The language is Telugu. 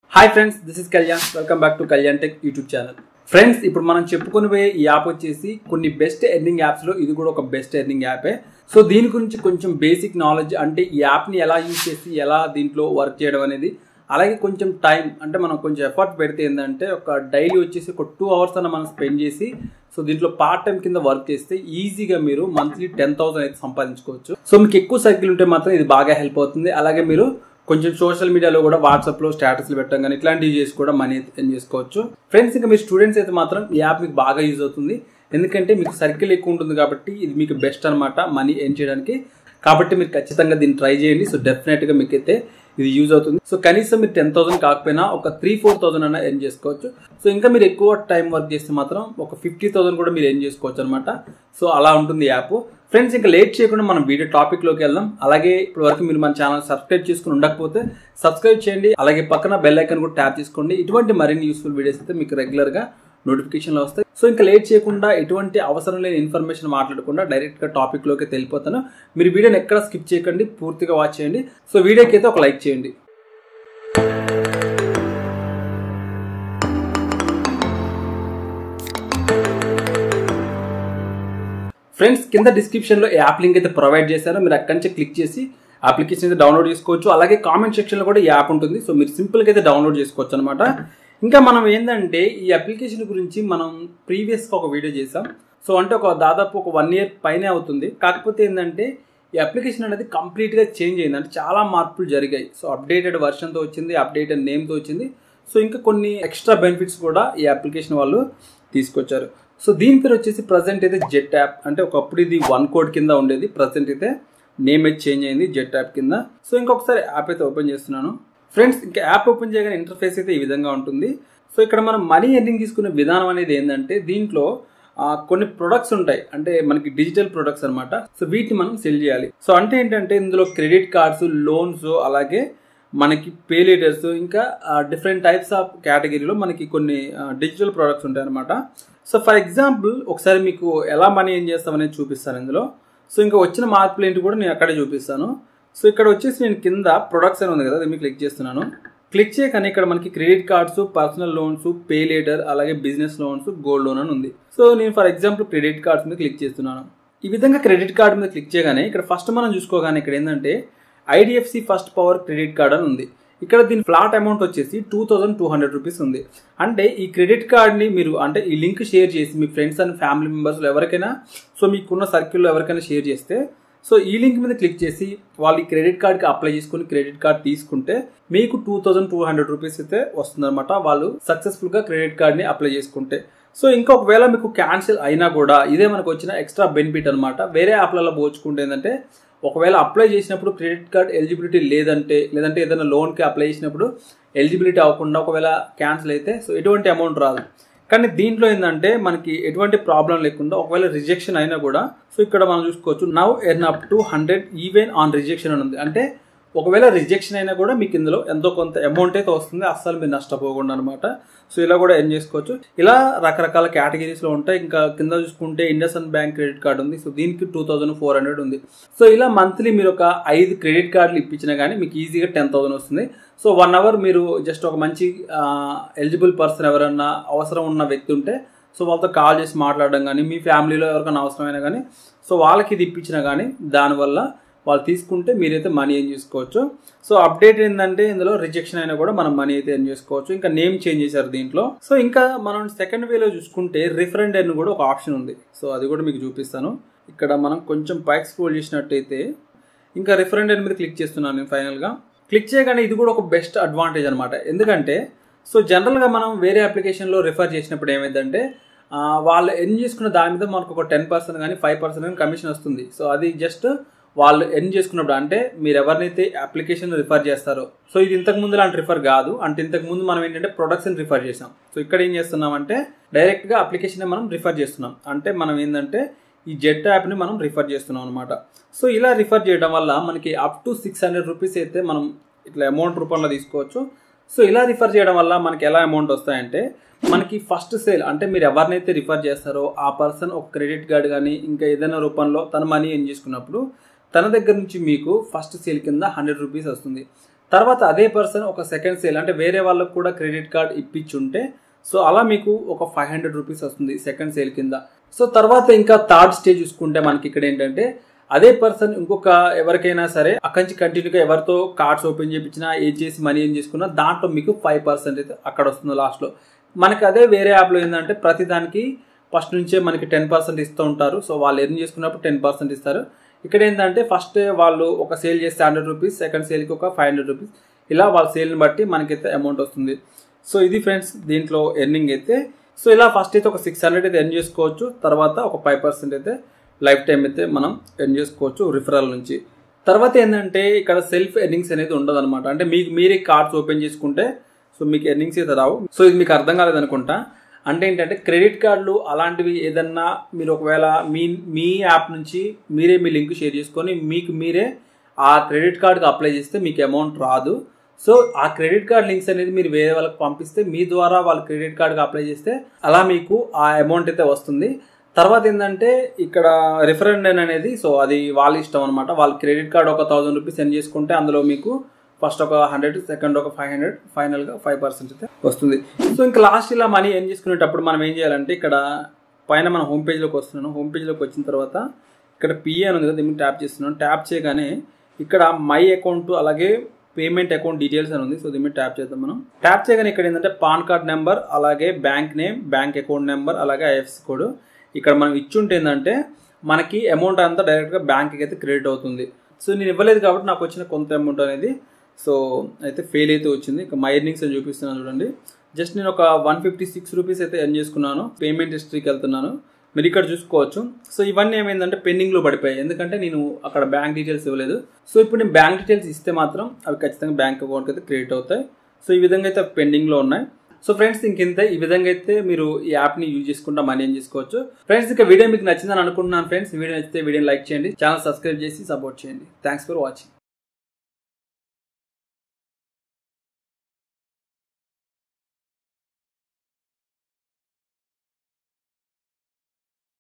hi friends this is Kalyan welcome back to Kalyan tech YouTube channel friends ఇప్పుడు మనం చెప్పుకొని పోయే ఈ యాప్ వచ్చేసి కొన్ని బెస్ట్ ఎర్నింగ్ యాప్స్లో ఇది కూడా ఒక బెస్ట్ ఎర్నింగ్ యాపే సో దీని గురించి కొంచెం బేసిక్ నాలెడ్జ్ అంటే ఈ యాప్ని ఎలా యూజ్ చేసి ఎలా దీంట్లో వర్క్ చేయడం అనేది అలాగే కొంచెం టైం అంటే మనం కొంచెం ఎఫర్ట్ పెడితే ఏంటంటే ఒక డైలీ వచ్చేసి ఒక టూ అవర్స్ అన్న మనం స్పెండ్ చేసి సో దీంట్లో పార్ట్ టైం కింద వర్క్ చేస్తే ఈజీగా మీరు మంత్లీ టెన్ థౌసండ్ అయితే సంపాదించుకోవచ్చు సో మీకు ఎక్కువ సర్కిల్ ఉంటే మాత్రం ఇది బాగా హెల్ప్ అవుతుంది అలాగే మీరు కొంచెం సోషల్ మీడియాలో కూడా వాట్సాప్లో స్టేటస్లు పెట్టడం కానీ ఇట్లాంటివి చేసి కూడా మనీ ఎర్న్ చేసుకోవచ్చు ఫ్రెండ్స్ ఇంకా మీరు స్టూడెంట్స్ అయితే మాత్రం ఈ యాప్ మీకు బాగా యూజ్ అవుతుంది ఎందుకంటే మీకు సర్కిల్ ఎక్కువ ఉంటుంది కాబట్టి ఇది మీకు బెస్ట్ అనమాట మనీ ఎర్న్ చేయడానికి కాబట్టి మీరు ఖచ్చితంగా దీన్ని ట్రై చేయండి సో డెఫినెట్గా మీకు అయితే ఇది యూజ్ అవుతుంది సో కనీసం మీరు టెన్ థౌసండ్ కాకపోయినా ఒక త్రీ ఫోర్ థౌసండ్ అయినా ఎర్న్ చేసుకోవచ్చు సో ఇంకా మీరు ఎక్కువ టైం వర్క్ చేస్తే మాత్రం ఒక ఫిఫ్టీ థౌసండ్ కూడా మీరు ఎర్న్ చేసుకోవచ్చు అనమాట సో అలా ఉంటుంది యాప్ ఫ్రెండ్స్ ఇంకా లేట్ చేయకుండా మనం వీడియో టాపిక్లోకి వెళ్దాం అలాగే ఇప్పటి వరకు మీరు మన ఛానల్ సబ్స్క్రైబ్ చేసుకుని ఉండకపోతే సబ్స్క్రైబ్ చేయండి అలాగే పక్కన బెల్ ఐకన్ కూడా ట్యాప్ చేసుకోండి ఇటువంటి మరిన్ని యూస్ఫుల్ వీడియోస్ అయితే మీకు రెగ్యులర్గా నోటిఫికేషన్లో వస్తాయి సో ఇంకా లేట్ చేయకుండా ఎటువంటి అవసరం లేని ఇన్ఫర్మేషన్ మాట్లాడకుండా డైరెక్ట్గా టాపిక్లోకి వెళ్ళిపోతాను మీరు వీడియోని ఎక్కడ స్కిప్ చేయకండి పూర్తిగా వాచ్ చేయండి సో వీడియోకి అయితే ఒక లైక్ చేయండి ఫ్రెండ్స్ కింద డిస్క్రిప్షన్లో యాప్ లింక్ అయితే ప్రొవైడ్ చేశారో మీరు అక్కడి నుంచి క్లిక్ చేసి అప్లికేషన్ అయితే డౌన్లోడ్ చేసుకోవచ్చు అలాగే కామెంట్ సెక్షన్లో కూడా ఈ యాప్ ఉంటుంది సో మీరు సింపుల్గా అయితే డౌన్లోడ్ చేసుకోవచ్చు అనమాట ఇంకా మనం ఏంటంటే ఈ అప్లికేషన్ గురించి మనం ప్రీవియస్గా ఒక వీడియో చేసాం సో అంటే ఒక దాదాపు ఒక వన్ ఇయర్ పైనే అవుతుంది కాకపోతే ఏంటంటే ఈ అప్లికేషన్ అనేది కంప్లీట్గా చేంజ్ అయింది అంటే చాలా మార్పులు జరిగాయి సో అప్డేటెడ్ వర్షన్తో వచ్చింది అప్డేటెడ్ నేమ్తో వచ్చింది సో ఇంకా కొన్ని ఎక్స్ట్రా బెనిఫిట్స్ కూడా ఈ అప్లికేషన్ వాళ్ళు తీసుకొచ్చారు సో దీని పేరు వచ్చేసి ప్రజెంట్ అయితే జెట్ యాప్ అంటే ఒకప్పుడు ఇది వన్ కోడ్ కింద ఉండేది ప్రజెంట్ అయితే నేమ్ అయితే చేంజ్ అయింది జెట్ యాప్ కింద సో ఇంకొకసారి యాప్ అయితే ఓపెన్ చేస్తున్నాను ఫ్రెండ్స్ ఇంకా యాప్ ఓపెన్ చేయగానే ఇంటర్ఫేస్ అయితే ఈ విధంగా ఉంటుంది సో ఇక్కడ మనం మనీ ఎర్నింగ్ తీసుకునే విధానం అనేది ఏంటంటే దీంట్లో కొన్ని ప్రొడక్ట్స్ ఉంటాయి అంటే మనకి డిజిటల్ ప్రొడక్ట్స్ అనమాట సో వీటిని మనం సెల్ చేయాలి సో అంటే ఏంటంటే ఇందులో క్రెడిట్ కార్డ్స్ లోన్స్ అలాగే మనకి పే లేటర్స్ ఇంకా డిఫరెంట్ టైప్స్ ఆఫ్ కేటగిరీలో మనకి కొన్ని డిజిటల్ ప్రొడక్ట్స్ ఉంటాయి అనమాట సో ఫర్ ఎగ్జాంపుల్ ఒకసారి మీకు ఎలా మనీ ఏం చేస్తామనేది చూపిస్తాను ఇందులో సో ఇంకా వచ్చిన మార్పులు ఏంటి కూడా నేను అక్కడే చూపిస్తాను సో ఇక్కడ వచ్చేసి నేను కింద ప్రొడక్ట్స్ అని ఉంది కదా అది మీకు క్లిక్ చేస్తున్నాను క్లిక్ చేయగానే ఇక్కడ మనకి credit cards personal loans pay later అలాగే బిజినెస్ లోన్స్ గోల్డ్ లోన్ అని ఉంది సో నేను ఫర్ ఎగ్జాంపుల్ క్రెడిట్ కార్డ్స్ మీద క్లిక్ చేస్తున్నాను ఈ విధంగా క్రెడిట్ కార్డ్ మీద క్లిక్ చేయగానే ఇక్కడ ఫస్ట్ మనం చూసుకోగానే ఇక్కడ ఏంటంటే IDFC first power credit card అని ఉంది ఇక్కడ దీని ఫ్లాట్ అమౌంట్ వచ్చేసి two thousand two hundred rupees ఉంది అంటే ఈ క్రెడిట్ కార్డ్ని మీరు అంటే ఈ లింక్ షేర్ చేసి మీ ఫ్రెండ్స్ అండ్ ఫ్యామిలీ మెంబర్స్ ఎవరికైనా సో మీకున్న సర్కిల్లో ఎవరికైనా షేర్ చేస్తే సో ఈ లింక్ మీద క్లిక్ చేసి వాళ్ళు ఈ క్రెడిట్ కార్డ్కి అప్లై చేసుకుని క్రెడిట్ కార్డ్ తీసుకుంటే మీకు two thousand two hundred rupees అయితే వస్తుందన్నమాట వాళ్ళు సక్సెస్ఫుల్గా క్రెడిట్ కార్డ్ని అప్లై చేసుకుంటే సో ఇంకొకవేళ మీకు క్యాన్సిల్ అయినా కూడా ఇదే మనకు వచ్చిన ఎక్స్ట్రా బెనిఫిట్ అనమాట వేరే యాప్లలో పోల్చుకుంటే ఏంటంటే ఒకవేళ అప్లై చేసినప్పుడు క్రెడిట్ కార్డ్ ఎలిజిబిలిటీ లేదంటే లేదంటే ఏదైనా లోన్కి అప్లై చేసినప్పుడు ఎలిజిబిలిటీ అవ్వకుండా ఒకవేళ క్యాన్సిల్ అయితే సో ఎటువంటి అమౌంట్ రాదు కానీ దీంట్లో ఏంటంటే మనకి ఎటువంటి ప్రాబ్లం లేకుండా ఒకవేళ రిజెక్షన్ అయినా కూడా సో ఇక్కడ మనం చూసుకోవచ్చు now earn up to hundred even on rejection అని ఉంది అంటే ఒకవేళ రిజెక్షన్ అయినా కూడా మీకు ఇందులో ఎంతో కొంత అమౌంట్ అయితే వస్తుంది అస్సలు మీరు నష్టపోకుండా అనమాట సో ఇలా కూడా ఎర్న్ చేసుకోవచ్చు ఇలా రకరకాల కేటగిరీస్లో ఉంటాయి ఇంకా కింద చూసుకుంటే ఇండస్ బ్యాంక్ క్రెడిట్ కార్డ్ ఉంది సో దీనికి టూ థౌసండ్ ఫోర్ హండ్రెడ్ ఉంది సో ఇలా మంత్లీ మీరు ఒక ఐదు క్రెడిట్ కార్డులు ఇప్పించినా కానీ మీకు ఈజీగా టెన్ థౌసండ్ వస్తుంది సో వన్ అవర్ మీరు జస్ట్ ఒక మంచి ఎలిజిబుల్ పర్సన్ ఎవరన్నా అవసరం ఉన్న వ్యక్తి ఉంటే సో వాళ్ళతో కాల్ చేసి మాట్లాడడం కానీ మీ ఫ్యామిలీలో ఎవరికైనా అవసరమైనా కానీ సో వాళ్ళకి ఇది ఇప్పించినా కానీ దానివల్ల వాళ్ళు తీసుకుంటే మీరైతే మనీ ఏం చేసుకోవచ్చు సో అప్డేట్ ఏంటంటే ఇందులో రిజెక్షన్ అయినా కూడా మనం మనీ అయితే ఏం చేసుకోవచ్చు ఇంకా నేమ్ చేంజ్ చేశారు దీంట్లో సో ఇంకా మనం సెకండ్ వేలో చూసుకుంటే రిఫరెండ్ అని కూడా ఒక ఆప్షన్ ఉంది సో అది కూడా మీకు చూపిస్తాను ఇక్కడ మనం కొంచెం పైకి స్క్రోల్ చేసినట్టయితే ఇంకా రిఫరెండ్ అని మీద క్లిక్ చేస్తున్నాను నేను ఫైనల్గా క్లిక్ చేయగానే ఇది కూడా ఒక బెస్ట్ అడ్వాంటేజ్ అనమాట ఎందుకంటే సో జనరల్గా మనం వేరే అప్లికేషన్లో రిఫర్ చేసినప్పుడు ఏమైందంటే వాళ్ళు ఎర్న్ చేసుకున్న దాని మీద మనకు ఒక టెన్ పర్సెంట్ కానీ ఫైవ్ పర్సెంట్ కానీ కమిషన్ వస్తుంది సో అది జస్ట్ వాళ్ళు ఎర్న్ చేసుకున్నప్పుడు అంటే మీరు ఎవరినైతే అప్లికేషన్ రిఫర్ చేస్తారో సో ఇది ఇంతకు ముందు లాంటి రిఫర్ కాదు అంటే ఇంతకు ముందు మనం ఏంటంటే ప్రొడక్ట్స్ని రిఫర్ చేసాం సో ఇక్కడ ఏం చేస్తున్నాం అంటే డైరెక్ట్గా అప్లికేషన్ మనం రిఫర్ చేస్తున్నాం అంటే మనం ఏంటంటే ఈ జెట్ యాప్ని మనం రిఫర్ చేస్తున్నాం అనమాట సో ఇలా రిఫర్ చేయడం వల్ల మనకి up to six hundred rupees అయితే మనం ఇట్లా అమౌంట్ రూపంలో తీసుకోవచ్చు సో ఇలా రిఫర్ చేయడం వల్ల మనకి ఎలా అమౌంట్ వస్తాయంటే మనకి ఫస్ట్ సేల్ అంటే మీరు ఎవరినైతే రిఫర్ చేస్తారో ఆ పర్సన్ ఒక క్రెడిట్ కార్డ్ కానీ ఇంకా ఏదైనా రూపంలో తన మనీ ఏం చేసుకున్నప్పుడు తన దగ్గర నుంచి మీకు ఫస్ట్ సేల్ కింద హండ్రెడ్ రూపీస్ వస్తుంది తర్వాత అదే పర్సన్ ఒక సెకండ్ సేల్ అంటే వేరే వాళ్ళకు కూడా క్రెడిట్ కార్డ్ ఇప్పించుంటే సో అలా మీకు ఒక ఫైవ్ హండ్రెడ్ రూపీస్ వస్తుంది సెకండ్ సేల్ కింద సో తర్వాత ఇంకా థర్డ్ స్టేజ్ చూసుకుంటే మనకి ఇక్కడ ఏంటంటే అదే పర్సన్ ఇంకొక ఎవరికైనా సరే అక్కడి నుంచి కంటిన్యూగా ఎవరితో కార్డ్స్ ఓపెన్ చేయించినా ఏం చేసి మనీ ఏం చేసుకున్నా దాంట్లో మీకు ఫైవ్ పర్సెంట్ అయితే అక్కడ వస్తుంది లాస్ట్లో మనకి అదే వేరే యాప్లో ఏంటంటే ప్రతి దానికి ఫస్ట్ నుంచే మనకి టెన్ పర్సెంట్ ఇస్తూ ఉంటారు సో వాళ్ళు ఎర్న్ చేసుకున్నప్పుడు టెన్ పర్సెంట్ ఇస్తారు ఇక్కడ ఏంటంటే ఫస్ట్ వాళ్ళు ఒక సేల్ చేస్తే హండ్రెడ్ రూపీస్ సెకండ్ సేల్కి ఒక ఫైవ్ హండ్రెడ్ రూపీస్ ఇలా వాళ్ళ సేల్ని బట్టి మనకైతే అమౌంట్ వస్తుంది సో ఇది ఫ్రెండ్స్ దీంట్లో ఎర్నింగ్ అయితే సో ఇలా ఫస్ట్ అయితే ఒక సిక్స్ హండ్రెడ్ అయితే ఎర్న్ చేసుకోవచ్చు తర్వాత ఒక ఫైవ్ పర్సెంట్ అయితే లైఫ్ టైం అయితే మనం ఎర్న్ చేసుకోవచ్చు రిఫరల్ నుంచి తర్వాత ఏంటంటే ఇక్కడ సెల్ఫ్ ఎర్నింగ్స్ అనేది ఉండదు అనమాట అంటే మీకు మీరే కార్డ్స్ ఓపెన్ చేసుకుంటే సో మీకు ఎర్నింగ్స్ అయితే రావు సో ఇది మీకు అర్థం కాలేదనుకుంటా అంటే ఏంటంటే క్రెడిట్ కార్డులు అలాంటివి ఏదన్నా మీరు ఒకవేళ మీ మీ యాప్ నుంచి మీరే మీ లింక్ షేర్ చేసుకొని మీకు మీరే ఆ క్రెడిట్ కార్డ్కి అప్లై చేస్తే మీకు అమౌంట్ రాదు సో ఆ క్రెడిట్ కార్డ్ లింక్స్ అనేది మీరు వేరే వాళ్ళకి పంపిస్తే మీ ద్వారా వాళ్ళు క్రెడిట్ కార్డ్కి అప్లై చేస్తే అలా మీకు ఆ అమౌంట్ అయితే వస్తుంది తర్వాత ఏంటంటే ఇక్కడ రిఫరెండ్ అనేది సో అది వాళ్ళ ఇష్టం అనమాట వాళ్ళ క్రెడిట్ కార్డ్ ఒక థౌసండ్ రూపీస్ సెండ్ చేసుకుంటే అందులో మీకు ఫస్ట్ ఒక హండ్రెడ్ సెకండ్ ఒక ఫైవ్ హండ్రెడ్ ఫైనల్గా ఫైవ్ పర్సెంట్ అయితే వస్తుంది సో ఇంకా లాస్ట్ ఇలా మనీ ఏం చేసుకునేటప్పుడు మనం ఏం చేయాలంటే ఇక్కడ పైన మన హోమ్ పేజ్లోకి వస్తున్నాను హోమ్ పేజ్లోకి వచ్చిన తర్వాత ఇక్కడ పిఏ అని ఉంది కదా దీన్ని ట్యాప్ చేస్తున్నాను ట్యాప్ చేయగానే ఇక్కడ మై అకౌంట్ అలాగే పేమెంట్ అకౌంట్ డీటెయిల్స్ అని ఉంది సో దీని మీద ట్యాప్ చేద్దాం మనం ట్యాప్ చేయగానే ఇక్కడ ఏంటంటే పాన్ కార్డ్ నెంబర్ అలాగే bank name bank account number అలాగే ఐఎఫ్సి కోడ్ ఇక్కడ మనం ఇచ్చుంటే ఏంటంటే మనకి అమౌంట్ అంతా డైరెక్ట్గా బ్యాంక్కి అయితే క్రెడిట్ అవుతుంది సో నేను ఇవ్వలేదు కాబట్టి నాకు వచ్చిన కొంత అమౌంట్ అనేది సో అయితే ఫెయిల్ అయితే వచ్చింది ఇక మై ఎర్నింగ్స్ అని చూపిస్తున్నాను చూడండి జస్ట్ నేను ఒక వన్ ఫిఫ్టీ సిక్స్ రూపీస్ అయితే ఎర్న్ చేసుకున్నాను పేమెంట్ హిస్టరీకి వెళ్తున్నాను మీరు ఇక్కడ చూసుకోవచ్చు సో ఇవన్నీ ఏమైందంటే పెండింగ్లో పడిపోయాయి ఎందుకంటే నేను అక్కడ బ్యాంక్ డీటెయిల్స్ ఇవ్వలేదు సో ఇప్పుడు నేను బ్యాంక్ డీటెయిల్స్ ఇస్తే మాత్రం అవి ఖచ్చితంగా బ్యాంక్ అకౌంట్కి అయితే క్రియేట్ అవుతాయి సో ఈ విధంగా అయితే పెండింగ్లో ఉన్నాయి సో ఫ్రెండ్స్ ఇంకింత ఈ విధంగా అయితే మీరు ఈ యాప్ని యూజ్ చేసుకుంటా మనీ ఏం చేసుకోవచ్చు ఫ్రెండ్స్ ఇక వీడియో మీకు నచ్చిందని అనుకుంటున్నాను ఫ్రెండ్స్ వీడియో నచ్చితే వీడియో లైక్ చేయండి ఛానల్ సబ్స్క్రైబ్ చేసి సపోర్ట్ చేయండి థ్యాంక్స్ ఫర్ వాచింగ్